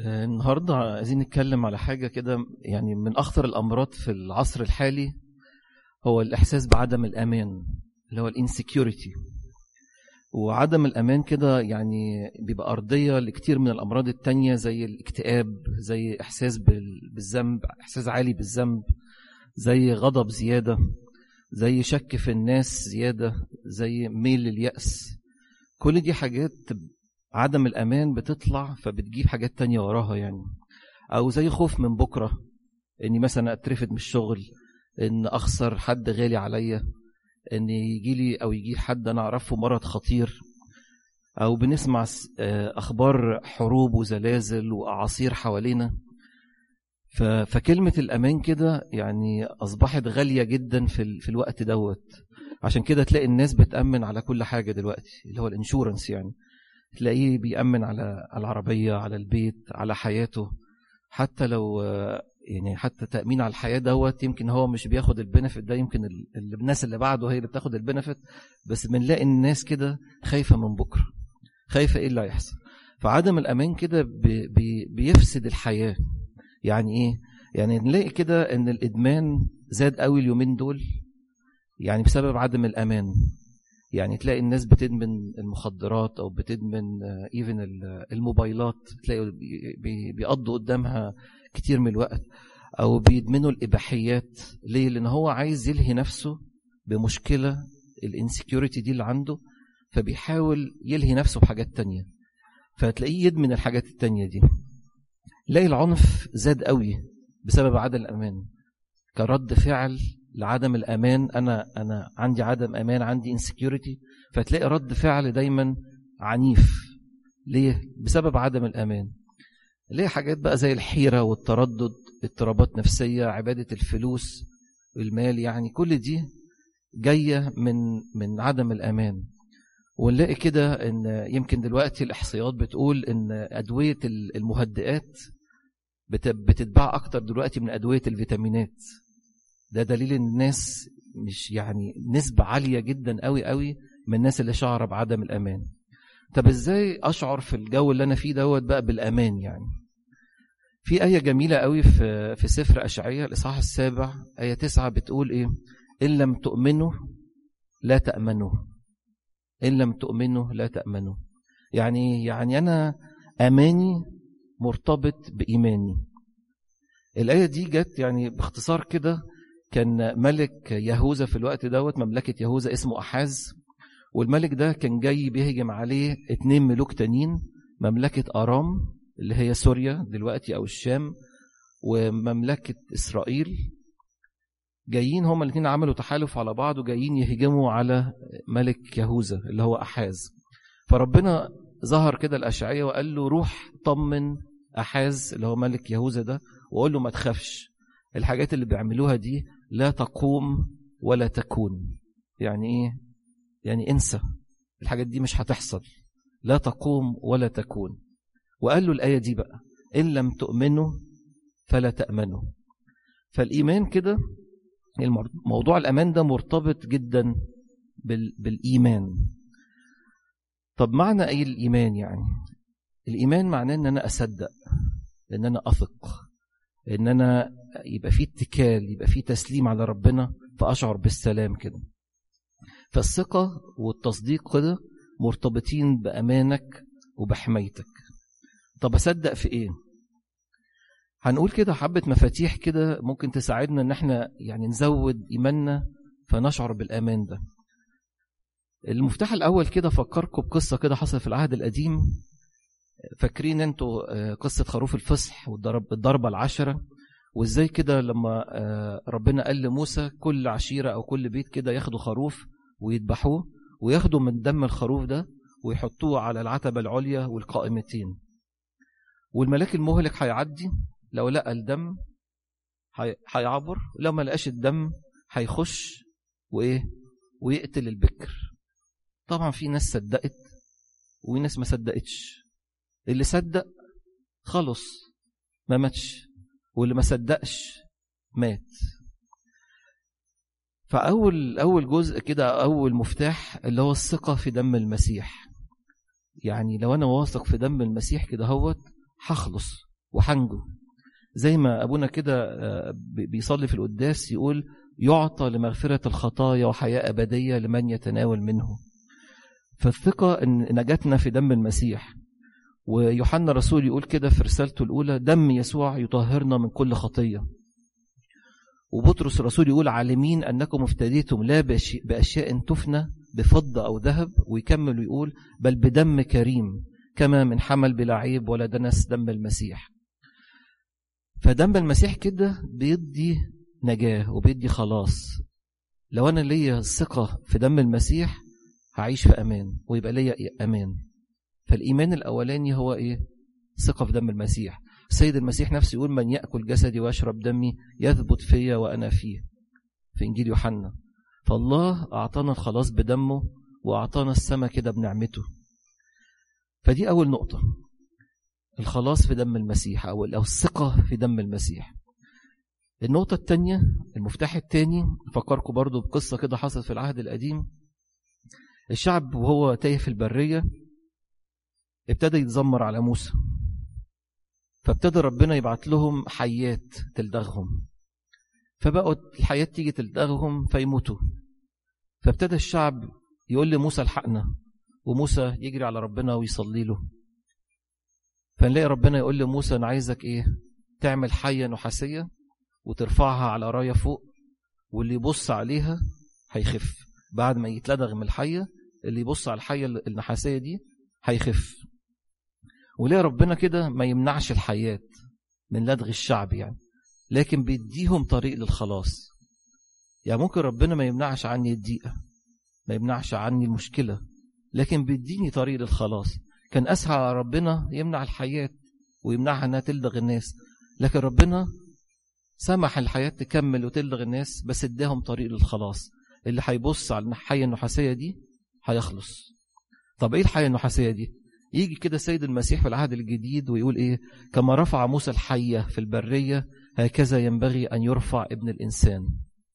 النهاردة عايزين نتكلم على حاجة كده يعني من أخطر الأمراض في العصر الحالي هو الإحساس بعدم الأمان اللي هو الانسكيورتي وعدم الأمان كده يعني بيبقى أرضية لكتير من الأمراض التانية زي الاكتئاب زي إحساس بالذنب إحساس عالي بالذنب زي غضب زيادة زي شك في الناس زيادة زي ميل لليأس كل دي حاجات عدم الأمان بتطلع فبتجيب حاجات تانية وراها يعني أو زي خوف من بكرة إني مثلا أترفد من الشغل إن أخسر حد غالي عليا إن يجي لي أو يجي حد أنا أعرفه مرض خطير أو بنسمع أخبار حروب وزلازل وأعاصير حوالينا فكلمة الأمان كده يعني أصبحت غالية جدا في, في الوقت دوت عشان كده تلاقي الناس بتأمن على كل حاجة دلوقتي اللي هو الانشورنس يعني تلاقيه بيأمن على العربية على البيت على حياته حتى لو يعني حتى تأمين على الحياة دوت يمكن هو مش بياخد البنفت ده يمكن الناس اللي بعده هي اللي بتاخد البنفت بس بنلاقي الناس كده خايفة من بكرة خايفة ايه اللي هيحصل فعدم الأمان كده بي بي بيفسد الحياة يعني ايه يعني نلاقي كده ان الإدمان زاد قوي اليومين دول يعني بسبب عدم الأمان يعني تلاقي الناس بتدمن المخدرات او بتدمن ايفن الموبايلات تلاقي بيقضوا قدامها كتير من الوقت او بيدمنوا الاباحيات ليه لان هو عايز يلهي نفسه بمشكله الانسكيورتي دي اللي عنده فبيحاول يلهي نفسه بحاجات تانية فتلاقيه يدمن الحاجات التانية دي تلاقي العنف زاد قوي بسبب عدم الامان كرد فعل لعدم الامان انا انا عندي عدم امان عندي انسكيورتي فتلاقي رد فعل دايما عنيف ليه بسبب عدم الامان ليه حاجات بقى زي الحيره والتردد اضطرابات نفسيه عباده الفلوس المال يعني كل دي جايه من من عدم الامان ونلاقي كده ان يمكن دلوقتي الاحصائيات بتقول ان ادويه المهدئات بتتباع اكتر دلوقتي من ادويه الفيتامينات ده دليل ان الناس مش يعني نسبة عالية جدا قوي قوي من الناس اللي شعر بعدم الأمان طب ازاي أشعر في الجو اللي أنا فيه دوت بقى بالأمان يعني في آية جميلة قوي في في سفر أشعية الإصحاح السابع آية تسعة بتقول إيه إن لم تؤمنوا لا تأمنوا إن لم تؤمنوا لا تأمنوا يعني يعني أنا أماني مرتبط بإيماني الآية دي جت يعني باختصار كده كان ملك يهوذا في الوقت دوت مملكة يهوذا اسمه أحاز والملك ده كان جاي بيهجم عليه اتنين ملوك تانيين مملكة أرام اللي هي سوريا دلوقتي أو الشام ومملكة إسرائيل جايين هما الاثنين عملوا تحالف على بعض وجايين يهجموا على ملك يهوذا اللي هو أحاز فربنا ظهر كده الأشعية وقال له روح طمن أحاز اللي هو ملك يهوذا ده وقول له ما تخافش الحاجات اللي بيعملوها دي لا تقوم ولا تكون يعني ايه يعني انسى الحاجات دي مش هتحصل لا تقوم ولا تكون وقال له الآية دي بقى إن لم تؤمنوا فلا تأمنوا فالإيمان كده موضوع الأمان ده مرتبط جدا بالإيمان طب معنى أي الإيمان يعني الإيمان معناه أن أنا أصدق أن أنا أثق أن أنا يبقى فيه اتكال يبقى فيه تسليم على ربنا فأشعر بالسلام كده فالثقة والتصديق كده مرتبطين بأمانك وبحمايتك طب أصدق في إيه هنقول كده حبة مفاتيح كده ممكن تساعدنا ان احنا يعني نزود ايماننا فنشعر بالامان ده المفتاح الاول كده فكركم بقصة كده حصل في العهد القديم فاكرين انتوا قصة خروف الفصح والضربة العشرة وازاي كده لما ربنا قال لموسى كل عشيرة او كل بيت كده ياخدوا خروف ويذبحوه وياخدوا من دم الخروف ده ويحطوه على العتبة العليا والقائمتين والملاك المهلك هيعدي لو لقى الدم هيعبر لو ما لقاش الدم هيخش وايه ويقتل البكر طبعا في ناس صدقت وناس ما صدقتش اللي صدق خلص ما ماتش واللي ما صدقش مات فأول أول جزء كده أول مفتاح اللي هو الثقة في دم المسيح يعني لو أنا واثق في دم المسيح كده هوت هخلص وحنجو زي ما أبونا كده بيصلي في القداس يقول يعطى لمغفرة الخطايا وحياة أبدية لمن يتناول منه فالثقة أن نجاتنا في دم المسيح ويوحنا الرسول يقول كده في رسالته الأولى دم يسوع يطهرنا من كل خطية وبطرس الرسول يقول عالمين أنكم افتديتم لا بأشياء تفنى بفضة أو ذهب ويكمل ويقول بل بدم كريم كما من حمل بلا عيب ولا دنس دم المسيح فدم المسيح كده بيدي نجاة وبيدي خلاص لو أنا ليا ثقة في دم المسيح هعيش في أمان ويبقى ليا أمان فالإيمان الأولاني هو إيه؟ ثقة في دم المسيح السيد المسيح نفسه يقول من يأكل جسدي ويشرب دمي يثبت فيا وأنا فيه في إنجيل يوحنا فالله أعطانا الخلاص بدمه وأعطانا السماء كده بنعمته فدي أول نقطة الخلاص في دم المسيح أو الثقة في دم المسيح النقطة الثانية المفتاح الثاني فكركم برضو بقصة كده حصلت في العهد القديم الشعب وهو تايه في البرية ابتدى يتذمر على موسى فابتدى ربنا يبعت لهم حيات تلدغهم فبقوا الحيات تيجي تلدغهم فيموتوا فابتدى الشعب يقول لموسى الحقنا وموسى يجري على ربنا ويصلي له فنلاقي ربنا يقول لموسى انا عايزك ايه تعمل حية نحاسية وترفعها على راية فوق واللي يبص عليها هيخف بعد ما يتلدغ من الحية اللي يبص على الحية النحاسية دي هيخف وليه ربنا كده ما يمنعش الحياة من لدغ الشعب يعني لكن بيديهم طريق للخلاص يعني ممكن ربنا ما يمنعش عني الضيقة ما يمنعش عني المشكلة لكن بيديني طريق للخلاص كان أسعى ربنا يمنع الحياة ويمنعها أنها تلدغ الناس لكن ربنا سمح الحياة تكمل وتلدغ الناس بس اداهم طريق للخلاص اللي هيبص على الحية النحاسية دي هيخلص طب ايه الحية النحاسية دي يجي كده سيد المسيح في العهد الجديد ويقول ايه كما رفع موسى الحية في البرية هكذا ينبغي أن يرفع ابن الإنسان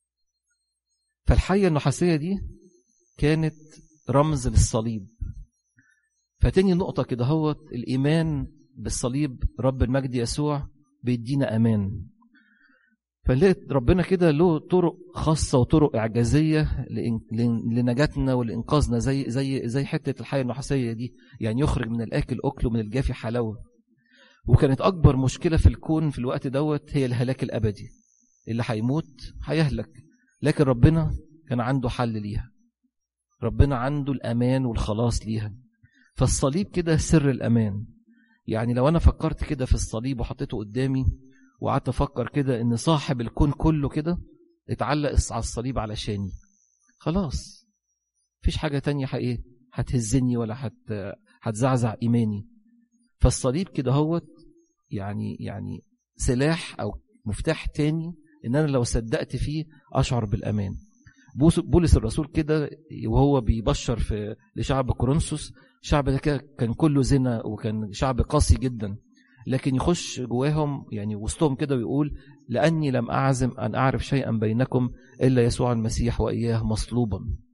فالحية النحاسية دي كانت رمز للصليب فتاني نقطة كده هو الإيمان بالصليب رب المجد يسوع بيدينا أمان فلقيت ربنا كده له طرق خاصة وطرق إعجازية لنجاتنا ولإنقاذنا زي زي زي حتة الحياة النحاسية دي يعني يخرج من الآكل أكل ومن الجافي حلاوة وكانت أكبر مشكلة في الكون في الوقت دوت هي الهلاك الأبدي اللي هيموت هيهلك لكن ربنا كان عنده حل ليها ربنا عنده الأمان والخلاص ليها فالصليب كده سر الأمان يعني لو أنا فكرت كده في الصليب وحطيته قدامي وقعدت أفكر كده إن صاحب الكون كله كده اتعلق على الصليب علشاني خلاص مفيش حاجة تانية حقيقة هتهزني ولا هت... هتزعزع إيماني فالصليب كده هو يعني يعني سلاح أو مفتاح تاني إن أنا لو صدقت فيه أشعر بالأمان بولس الرسول كده وهو بيبشر في لشعب كورنثوس الشعب ده كان كله زنا وكان شعب قاسي جدا لكن يخش جواهم يعني وسطهم كده ويقول لأني لم أعزم أن أعرف شيئا بينكم إلا يسوع المسيح وإياه مصلوبا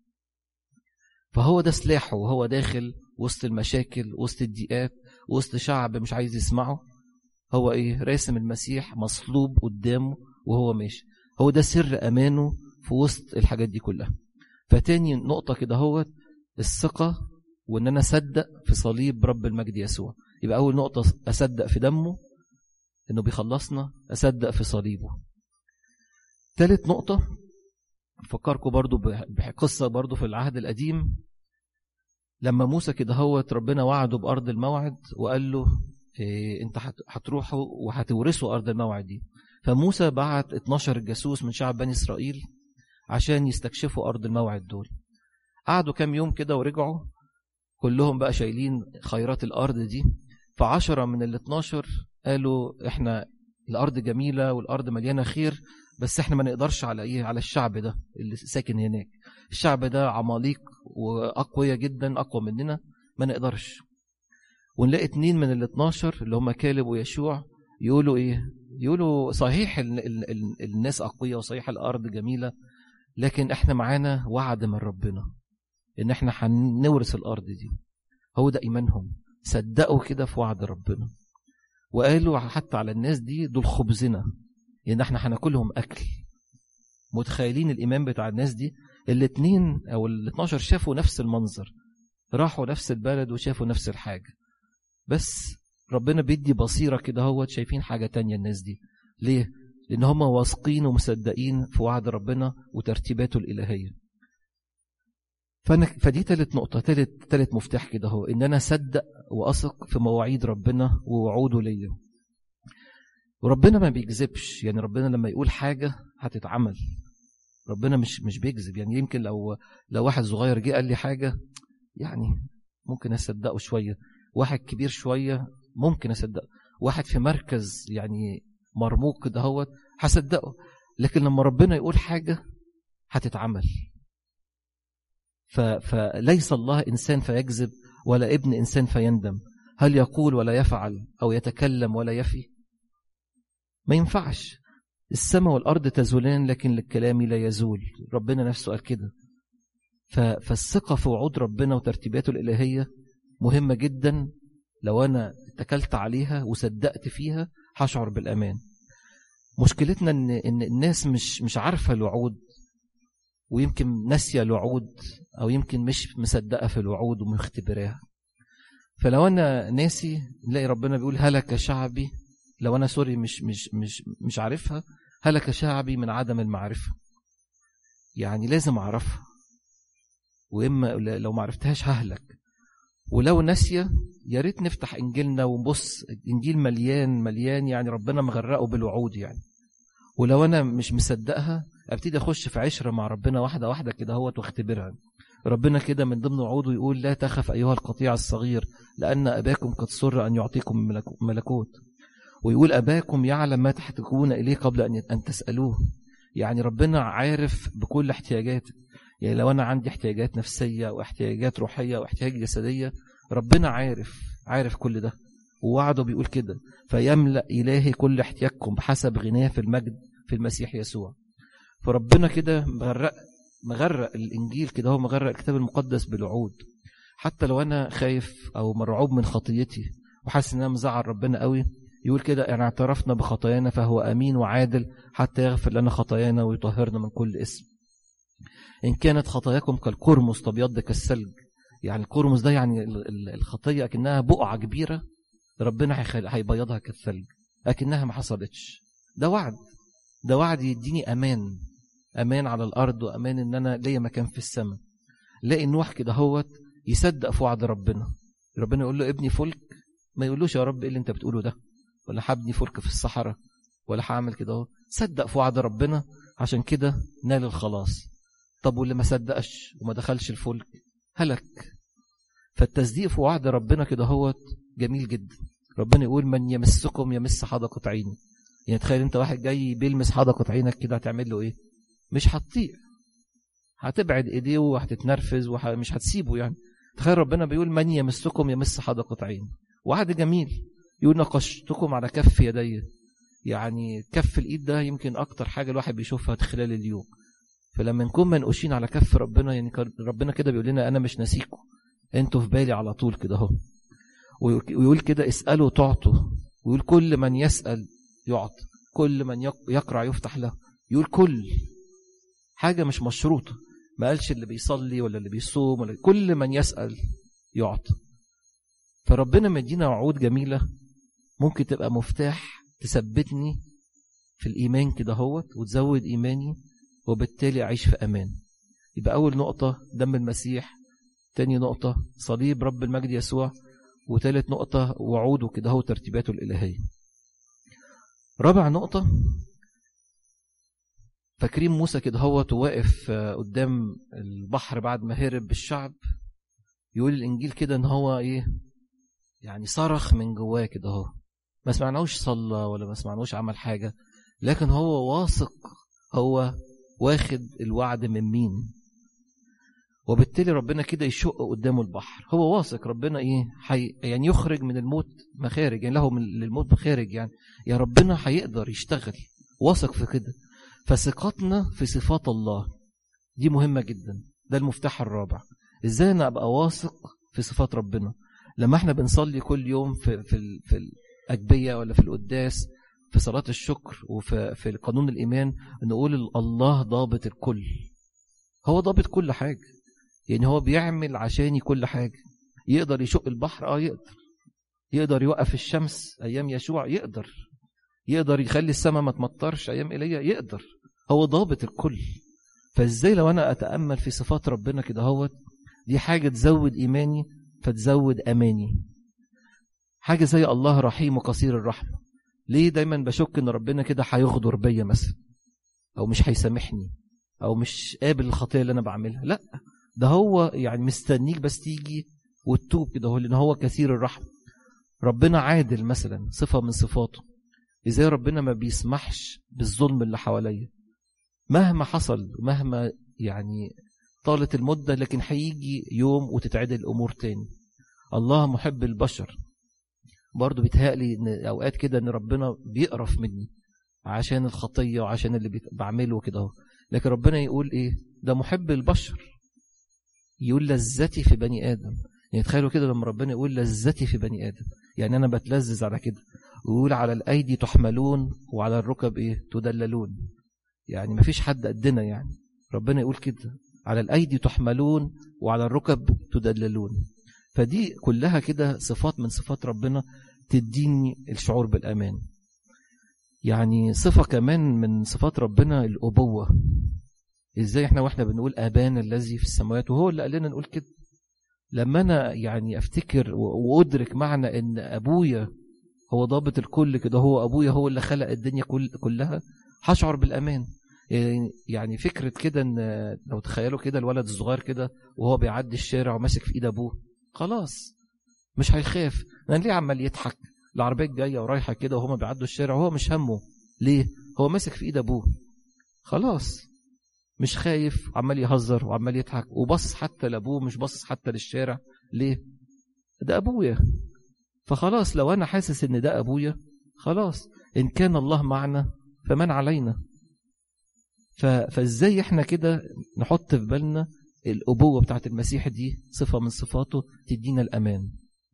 فهو ده سلاحه وهو داخل وسط المشاكل وسط الضيقات وسط شعب مش عايز يسمعه هو ايه راسم المسيح مصلوب قدامه وهو ماشي هو ده سر أمانه في وسط الحاجات دي كلها فتاني نقطة كده هو الثقة وان انا اصدق في صليب رب المجد يسوع يبقى اول نقطة اصدق في دمه انه بيخلصنا اصدق في صليبه ثالث نقطة فكركم برضو بقصة برضو في العهد القديم لما موسى كده هوت ربنا وعده بأرض الموعد وقال له إيه انت هتروحوا وهتورثوا أرض الموعد دي فموسى بعت 12 جاسوس من شعب بني إسرائيل عشان يستكشفوا أرض الموعد دول قعدوا كام يوم كده ورجعوا كلهم بقى شايلين خيرات الأرض دي فعشرة من ال 12 قالوا احنا الأرض جميلة والأرض مليانة خير بس احنا ما نقدرش على ايه على الشعب ده اللي ساكن هناك الشعب ده عماليق وأقوياء جدا أقوى مننا ما نقدرش ونلاقي اتنين من ال 12 اللي هم كالب ويشوع يقولوا ايه يقولوا صحيح ال ال ال الناس أقوياء وصحيح الأرض جميلة لكن احنا معانا وعد من ربنا ان احنا هنورث الارض دي هو ده ايمانهم صدقوا كده في وعد ربنا وقالوا حتى على الناس دي دول خبزنا يعني احنا هناكلهم اكل متخيلين الايمان بتاع الناس دي الاثنين او ال 12 شافوا نفس المنظر راحوا نفس البلد وشافوا نفس الحاجه بس ربنا بيدي بصيره كده هو شايفين حاجه تانية الناس دي ليه لان هم واثقين ومصدقين في وعد ربنا وترتيباته الالهيه فأنا فدي تالت نقطة تالت, تالت مفتاح كده هو إن أنا أصدق وأثق في مواعيد ربنا ووعوده ليا وربنا ما بيكذبش يعني ربنا لما يقول حاجة هتتعمل ربنا مش مش بيكذب يعني يمكن لو لو واحد صغير جه قال لي حاجة يعني ممكن أصدقه شوية واحد كبير شوية ممكن أصدقه واحد في مركز يعني مرموق كده هوت هصدقه لكن لما ربنا يقول حاجة هتتعمل فليس الله إنسان فيكذب ولا ابن إنسان فيندم هل يقول ولا يفعل أو يتكلم ولا يفي ما ينفعش السماء والأرض تزولان لكن للكلام لا يزول ربنا نفسه قال كده فالثقة في وعود ربنا وترتيباته الإلهية مهمة جدا لو أنا اتكلت عليها وصدقت فيها هشعر بالأمان مشكلتنا إن, إن الناس مش مش عارفة الوعود ويمكن ناسية الوعود أو يمكن مش مصدقة في الوعود ومختبراها فلو أنا ناسي نلاقي ربنا بيقول هلك شعبي لو أنا سوري مش مش مش مش عارفها هلك شعبي من عدم المعرفة يعني لازم أعرفها وإما لو ما عرفتهاش ههلك ولو ناسية يا ريت نفتح إنجيلنا ونبص إنجيل مليان مليان يعني ربنا مغرقه بالوعود يعني ولو أنا مش مصدقها ابتدي اخش في عشره مع ربنا واحده واحده كده اهوت واختبرها ربنا كده من ضمن وعوده يقول لا تخف ايها القطيع الصغير لان اباكم قد سر ان يعطيكم ملكوت ويقول اباكم يعلم ما تحتاجون اليه قبل ان ان تسالوه يعني ربنا عارف بكل احتياجاتك يعني لو انا عندي احتياجات نفسيه واحتياجات روحيه واحتياجات جسديه ربنا عارف عارف كل ده ووعده بيقول كده فيملا الهي كل احتياجكم بحسب غناه في المجد في المسيح يسوع فربنا كده مغرق مغرق الانجيل كده هو مغرق الكتاب المقدس بالوعود حتى لو انا خايف او مرعوب من خطيتي وحاسس ان انا مزعل ربنا قوي يقول كده ان اعترفنا بخطايانا فهو امين وعادل حتى يغفر لنا خطايانا ويطهرنا من كل اسم ان كانت خطاياكم كالقرمز تبيض كالثلج يعني القرمز ده يعني الخطيه اكنها بقعه كبيره ربنا هيبيضها كالثلج اكنها ما حصلتش ده وعد ده وعد يديني امان امان على الارض وامان ان انا ليا مكان في السماء لاقي نوح كده هوت يصدق في وعد ربنا ربنا يقول له ابني فلك ما يقولوش يا رب ايه اللي انت بتقوله ده ولا هبني فلك في الصحراء ولا هعمل كده اهو صدق في وعد ربنا عشان كده نال الخلاص طب واللي ما صدقش وما دخلش الفلك هلك فالتصديق في وعد ربنا كده هوت جميل جدا ربنا يقول من يمسكم يمس حدقة عيني يعني تخيل انت واحد جاي بيلمس حدقة عينك كده هتعمل له ايه مش هتطيع هتبعد ايديه وهتتنرفز ومش هتسيبه يعني تخيل ربنا بيقول من يمسكم يمس حدقة عين وعد جميل يقول نقشتكم على كف يدي يعني كف الايد ده يمكن اكتر حاجة الواحد بيشوفها خلال اليوم فلما نكون منقوشين على كف ربنا يعني ربنا كده بيقول لنا انا مش ناسيكم انتوا في بالي على طول كده اهو ويقول كده اسالوا تعطوا ويقول كل من يسال يعطى كل من يقرع يفتح له يقول كل حاجة مش مشروطة ما قالش اللي بيصلي ولا اللي بيصوم ولا كل من يسأل يعطى فربنا مدينا وعود جميلة ممكن تبقى مفتاح تثبتني في الإيمان كده هوت وتزود إيماني وبالتالي أعيش في أمان يبقى أول نقطة دم المسيح تاني نقطة صليب رب المجد يسوع وثالث نقطة وعوده كده هو ترتيباته الإلهية رابع نقطة فاكرين موسى كده هو واقف قدام البحر بعد ما هرب بالشعب يقول الانجيل كده ان هو ايه يعني صرخ من جواه كده هو ما سمعناهوش صلى ولا ما سمعناهوش عمل حاجة لكن هو واثق هو واخد الوعد من مين وبالتالي ربنا كده يشق قدامه البحر هو واثق ربنا ايه حي يعني يخرج من الموت مخارج يعني له من للموت مخارج يعني يا ربنا هيقدر يشتغل واثق في كده فثقتنا في صفات الله دي مهمة جدا ده المفتاح الرابع ازاي انا ابقى واثق في صفات ربنا لما احنا بنصلي كل يوم في في في الأجبية ولا في القداس في صلاة الشكر وفي في قانون الإيمان نقول الله ضابط الكل هو ضابط كل حاجة يعني هو بيعمل عشاني كل حاجة يقدر يشق البحر اه يقدر يقدر يوقف الشمس أيام يشوع يقدر يقدر يخلي السماء ما تمطرش أيام إيليا يقدر هو ضابط الكل فازاي لو أنا أتأمل في صفات ربنا كده هوت دي حاجة تزود إيماني فتزود أماني حاجة زي الله رحيم وقصير الرحمة ليه دايما بشك ان ربنا كده هيغدر بيا مثلا او مش هيسامحني او مش قابل الخطيه اللي انا بعملها لا ده هو يعني مستنيك بس تيجي وتتوب كده هو لان هو كثير الرحمه ربنا عادل مثلا صفه من صفاته ازاي ربنا ما بيسمحش بالظلم اللي حواليا مهما حصل مهما يعني طالت المده لكن هيجي يوم وتتعدل الامور تاني الله محب البشر برضه بيتهيألي ان اوقات كده ان ربنا بيقرف مني عشان الخطيه وعشان اللي بعمله كده اهو لكن ربنا يقول ايه ده محب البشر يقول لذتي في بني ادم يعني تخيلوا كده لما ربنا يقول لذتي في بني ادم يعني انا بتلذذ على كده ويقول على الايدي تحملون وعلى الركب ايه تدللون يعني ما فيش حد قدنا يعني ربنا يقول كده على الايدي تحملون وعلى الركب تدللون فدي كلها كده صفات من صفات ربنا تديني الشعور بالأمان يعني صفة كمان من صفات ربنا الأبوة إزاي إحنا وإحنا بنقول أبانا الذي في السماوات وهو اللي قال لنا نقول كده لما أنا يعني أفتكر وأدرك معنى إن أبويا هو ضابط الكل كده هو أبويا هو اللي خلق الدنيا كل كلها هشعر بالأمان يعني فكرة كده إن لو تخيلوا كده الولد الصغير كده وهو بيعدي الشارع وماسك في إيد أبوه خلاص مش هيخاف لان ليه عمال يضحك العربيه جايه ورايحه كده وهما بيعدوا الشارع وهو مش همه ليه هو ماسك في ايد ابوه خلاص مش خايف عمال يهزر وعمال يضحك وبص حتى لابوه مش باصص حتى للشارع ليه ده ابويا فخلاص لو انا حاسس ان ده ابويا خلاص ان كان الله معنا فمن علينا فازاي احنا كده نحط في بالنا الأبوة بتاعت المسيح دي صفة من صفاته تدينا الأمان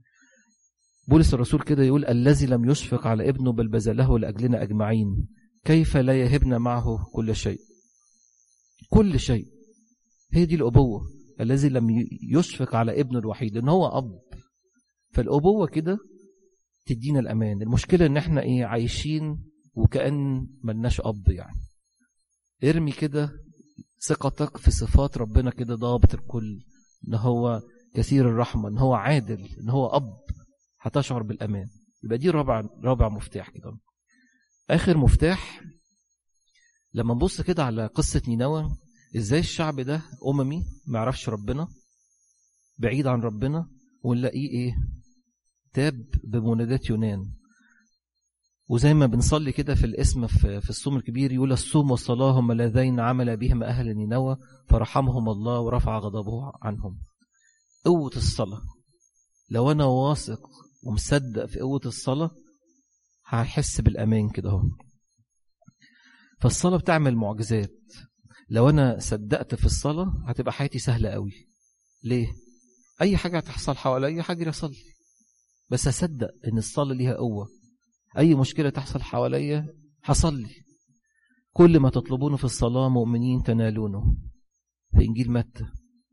بولس الرسول كده يقول الذي لم يشفق على ابنه بل بذله لأجلنا أجمعين كيف لا يهبنا معه كل شيء كل شيء هي دي الأبوة الذي لم يشفق على ابنه الوحيد إن هو أب فالأبوة كده تدينا الأمان المشكلة إن إحنا إيه عايشين وكأن ملناش أب يعني ارمي كده ثقتك في صفات ربنا كده ضابط الكل ان هو كثير الرحمه ان هو عادل ان هو اب هتشعر بالامان يبقى دي رابع رابع مفتاح كده اخر مفتاح لما نبص كده على قصه نينوى ازاي الشعب ده اممي ما يعرفش ربنا بعيد عن ربنا ونلاقيه ايه تاب بمنادات يونان وزي ما بنصلي كده في الاسم في, في الصوم الكبير يقول الصوم والصلاة هم اللذين عمل بهما أهل نينوى فرحمهم الله ورفع غضبه عنهم قوة الصلاة لو أنا واثق ومصدق في قوة الصلاة هحس بالأمان كده اهو فالصلاة بتعمل معجزات لو أنا صدقت في الصلاة هتبقى حياتي سهلة قوي ليه؟ أي حاجة هتحصل حواليا هجري أصلي بس أصدق إن الصلاة ليها قوة أي مشكلة تحصل حواليا حصل لي كل ما تطلبونه في الصلاة مؤمنين تنالونه في إنجيل متى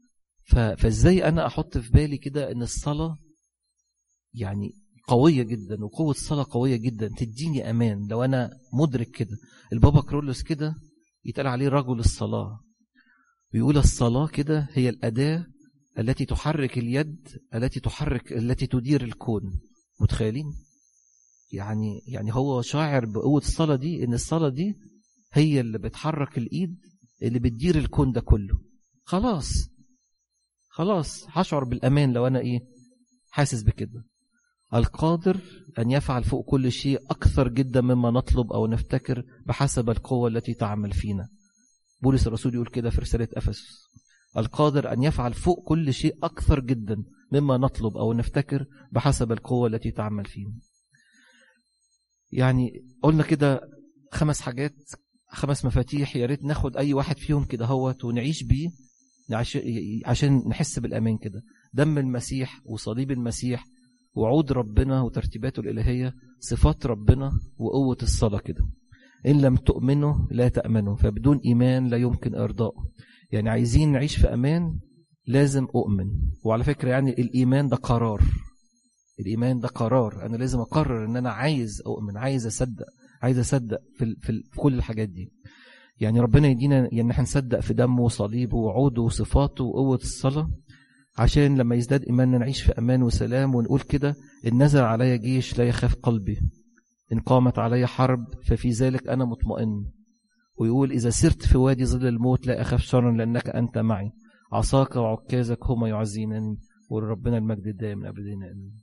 فازاي أنا أحط في بالي كده إن الصلاة يعني قوية جدا وقوة الصلاة قوية جدا تديني أمان لو أنا مدرك كده البابا كرولوس كده يتقال عليه رجل الصلاة بيقول الصلاة كده هي الأداة التي تحرك اليد التي تحرك التي تدير الكون متخيلين يعني يعني هو شاعر بقوة الصلاة دي إن الصلاة دي هي اللي بتحرك الإيد اللي بتدير الكون ده كله خلاص خلاص هشعر بالأمان لو أنا إيه حاسس بكده القادر أن يفعل فوق كل شيء أكثر جدا مما نطلب أو نفتكر بحسب القوة التي تعمل فينا بولس الرسول يقول كده في رسالة أفسس القادر أن يفعل فوق كل شيء أكثر جدا مما نطلب أو نفتكر بحسب القوة التي تعمل فينا يعني قلنا كده خمس حاجات خمس مفاتيح يا ريت ناخد أي واحد فيهم كده هوت ونعيش بيه عشان نحس بالأمان كده دم المسيح وصليب المسيح وعود ربنا وترتيباته الإلهية صفات ربنا وقوة الصلاة كده إن لم تؤمنوا لا تأمنوا فبدون إيمان لا يمكن إرضاء يعني عايزين نعيش في أمان لازم أؤمن وعلى فكرة يعني الإيمان ده قرار الإيمان ده قرار أنا لازم أقرر أن أنا عايز أؤمن عايز أصدق عايز أصدق في, في, في كل الحاجات دي يعني ربنا يدينا يعني احنا نصدق في دمه وصليبه وعوده وصفاته وقوة الصلاة عشان لما يزداد إيماننا نعيش في أمان وسلام ونقول كده إن نزل علي جيش لا يخاف قلبي إن قامت علي حرب ففي ذلك أنا مطمئن ويقول إذا سرت في وادي ظل الموت لا أخاف شرا لأنك أنت معي عصاك وعكازك هما يعزينني ولربنا المجد الدائم من أبدين آمين